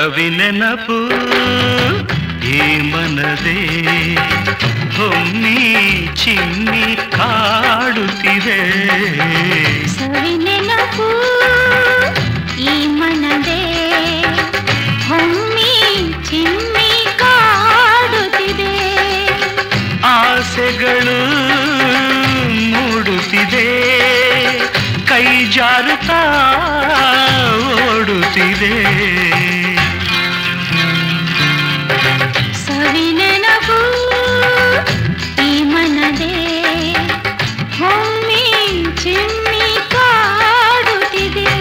ಸವಿನೆನಪು ಈ ಮನದೇ ಹೊಮ್ಮಿ ಚಿಮ್ಮಿ ಕಾಡುತ್ತಿದೆ ಸವಿನೆನಪು ಈ ಮನದೇ ಹೊಮ್ಮಿ ಚಿಮ್ಮಿ ಕಾಡುತ್ತಿದೆ ಆಸೆಗಳು ಮೂಡುತ್ತಿದೆ ಕೈ ಜಾರುತ್ತಾ ಓಡುತ್ತಿದೆ ಸವಿನೆನಪು ಈ ಮನದೇ ಹೊಮ್ಮಿ ಚಿಮ್ಮಿ ಕಾಡುತ್ತಿದೆ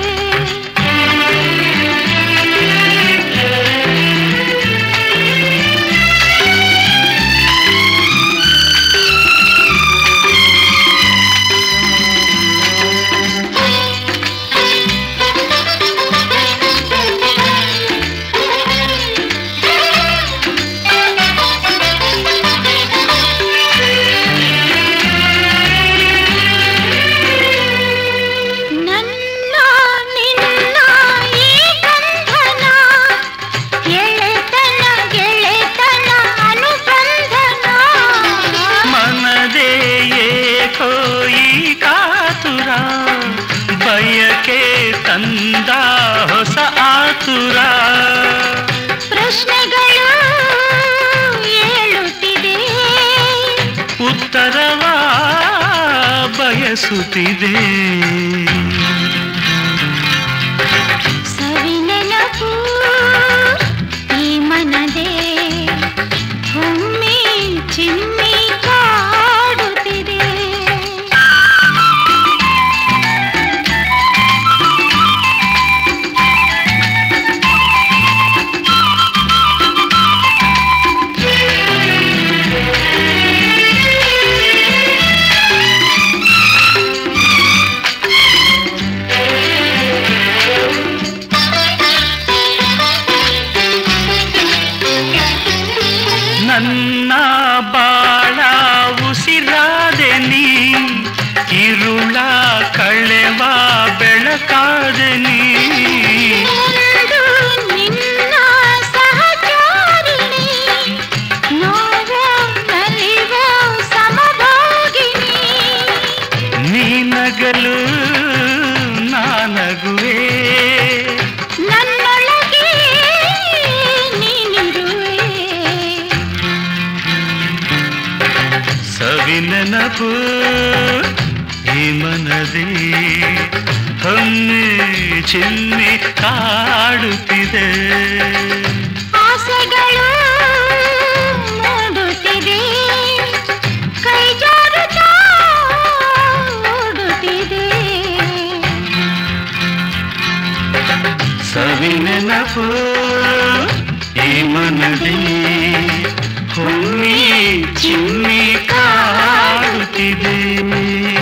ನನ್ನ ನಿನ್ನ ಈ ಬಂಧನ ಎಳೆತನ ಗೆಳೆತನ ಅನುಬಂಧನ ಮನದೇ ಏಕೋ ಈ ಕಾತುರ ಬಯಕೆ ತಂದ ಹೊಸ ಆತುರ ಪ್ರಶ್ನೆಗಳು ಏಳುತ್ತಿದೆ ಉತ್ತರವ ಬಯಸುತ್ತಿದೆ ಸವಿನೆನಪು ಈ ಮನದೇ ಹೊಮ್ಮಿ ಚಿಮ್ಮಿ ಕಾಡುತ್ತಿದೆ ನನ್ನ ಬಾಳ ಉಸಿರಾದೆ ನೀ ಇರುಳ ಕಳೆವ ಬೆಳಕಾದೆ ನೀ ಎಂದು ನಿನ್ನ ಸಹಚಾರಿಣಿ ನೋವು ನಲಿವು ಸಮಭಾಗಿನಿ ನೀನಗಲು ನಾನಗುವೆ ನನ್ನೊಳಗೆ ನೀನಿರುವೆ ಸವಿನೆನಪು ಈ ಮನದೇ ಹೊಮ್ಮೆ ಚಿಮ್ಮಿ ಕಾಡುತ್ತಿದೆ ಆಸೆಗಳು ಮೂಡುತ್ತಿದೆ ಕೈ ಜಾರುತ್ತಾ ಓಡುತ್ತಿದೆ ಸವಿನೆನಪು ಈ ಮನದೇ ಹೊಮ್ಮಿ ಚಿಮ್ಮಿ ಕಾಡುತ್ತಿದೆ